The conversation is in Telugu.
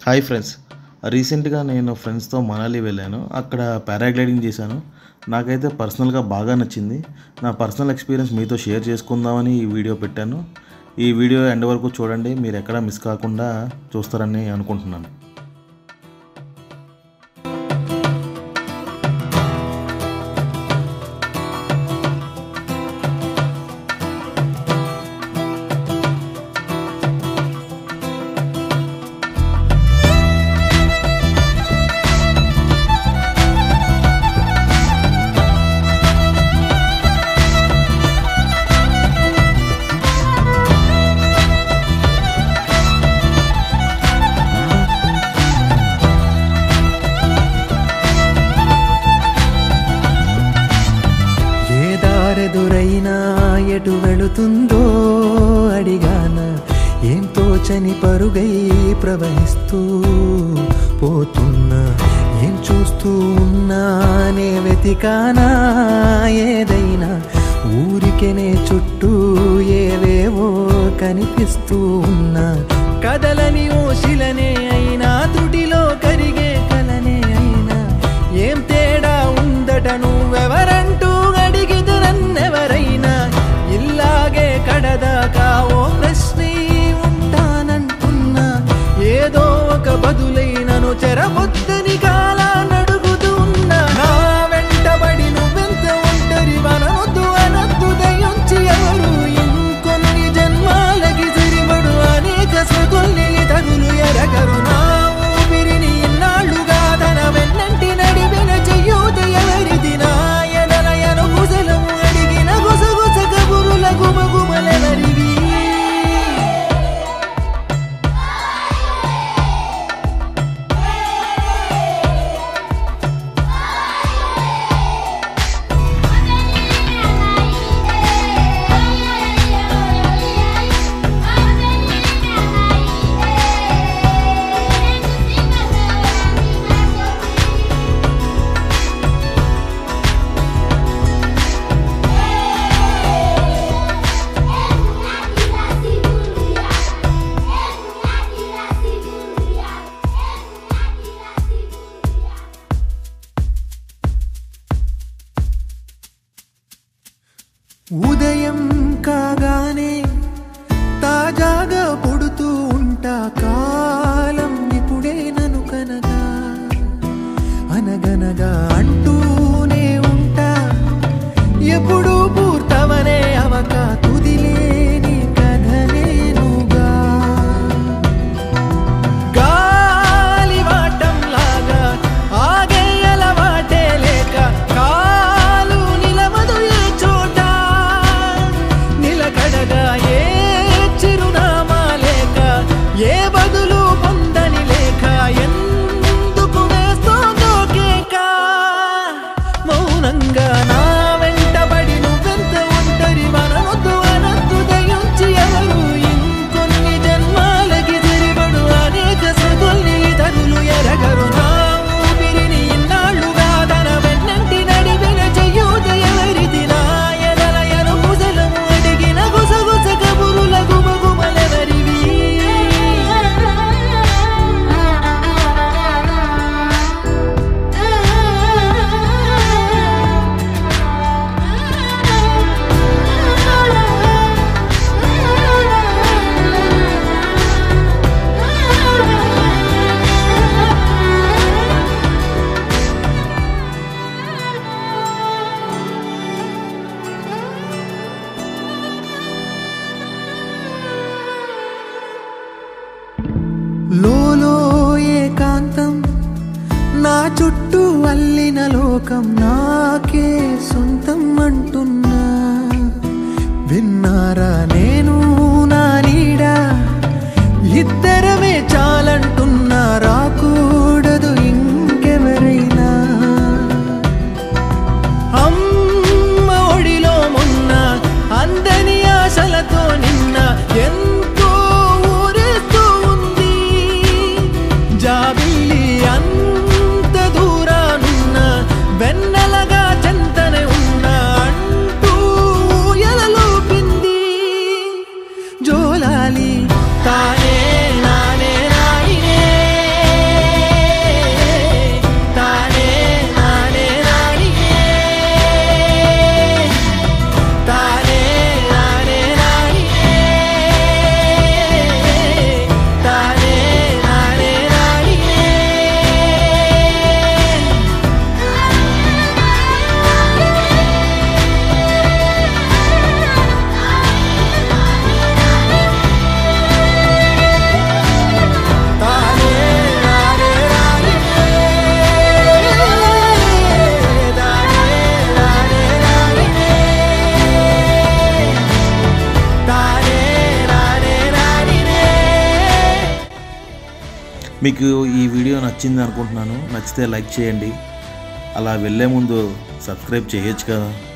హాయ్ ఫ్రెండ్స్ రీసెంట్గా నేను ఫ్రెండ్స్తో మనాలి వెళ్ళాను అక్కడ పారాగ్లైడింగ్ చేశాను నాకైతే పర్సనల్గా బాగా నచ్చింది నా పర్సనల్ ఎక్స్పీరియన్స్ మీతో షేర్ చేసుకుందామని ఈ వీడియో పెట్టాను ఈ వీడియో ఎండ్ వరకు చూడండి మీరు ఎక్కడ మిస్ కాకుండా చూస్తారని అనుకుంటున్నాను ఏ దారెదురైనా ఎటు వెళుతుందో అడిగాన ఏం తోచని పరుగై ప్రవహిస్తూ పోతున్నా ఏం చూస్తూ ఉన్నానే వెతికానా ఏదైనా ఊరికెనే చుట్టూ ఏవేవో కనిపిస్తూ ఉన్నా కదలని ఓశిలనే అయినా తుడిలో కరిగే కలనే అయినా ఏం తేడా ఉందట నువ్వెవరంటూ అడిగిదు నన్నెవరైనా ఇల్లాగే కడదాకా ఓ ప్రశ్నే ఉంటానంటున్నా ఏదో ఒక బదులైనను చెరబొద్దని కాలా నడుగుతూ ఉన్నా నా వెంటబడి నువ్వెంత ఒంటరి వనవద్దు అనద్దు దయించి ఎవరు ఇంకొన్ని జన్మాలకి సరిపడు అనేక స్మృతుల్ని తగులు ఎరగరు నా ఊపిరిని ఇన్నాళ్ళుగా తన వెన్నంటి నడిపిన చెయ్యూత ఎవరిది నా ఎదలయను గుసలము అడిగిన గుసగుస కబురుల గుమగుమలెవరివి ఉదయం కాగానే తాజాగా పుడుతూ ఉంటా కాలం ఇప్పుడే నను కనగా అనగనగా అంటూనే ఉంటా ఎప్పుడు పూర్తవనే అవక తుదిలేని కథనేనుగా గాలివాటంలాగా ఆగే అలవాటే లేక కాలు నిలవదు ఏ చోట నిలకడగా ఏ చిరునామా లేక ఏ బదులు పొందని లేక ఎందుకు వేస్తోందో కేక మౌనంగా నా వెంటబడి నువ్వెంత ఒంటరి మనవద్దు అనద్దు దయించి ఎవరు ఇంకొన్ని జన్మాలకి తిరిగడు అనేక స్మృతుల్ని తగులు ఎరగరు నా ఊపిరిని ఇన్నాళ్ళుగా తన వెన్నంటి నడిపిన చెయ్యూత ఎవరిది నా ఎదలయను గుసలము అడిగిన గుసగుస కబురుల గుమగుమలెవరివి లోలో ఏకాంతం నా చుట్టూ అల్లిన లోకం నాకే సొంతం అంటున్నా విన్నారా నేను నా నీడ ఇద్దరమే చాలంటున్నా రాకూడదు ఇంకెవరైనా అమ్మ ఒడిలో మొన్న అందని ఆశలతో నిన్న ఎంతో ఊరేస్తూ ఉంది జాబిల్లి అంత దూరానున్న వెన్నెలగా చెంతనే ఉన్న అంటూ ఎలలో పింది జోలాలి తానే నానే నాయనే మీకు ఈ వీడియో నచ్చింది అనుకుంటున్నాను నచ్చితే లైక్ చేయండి అలా వెళ్ళే ముందు సబ్స్క్రైబ్ చేయొచ్చు కదా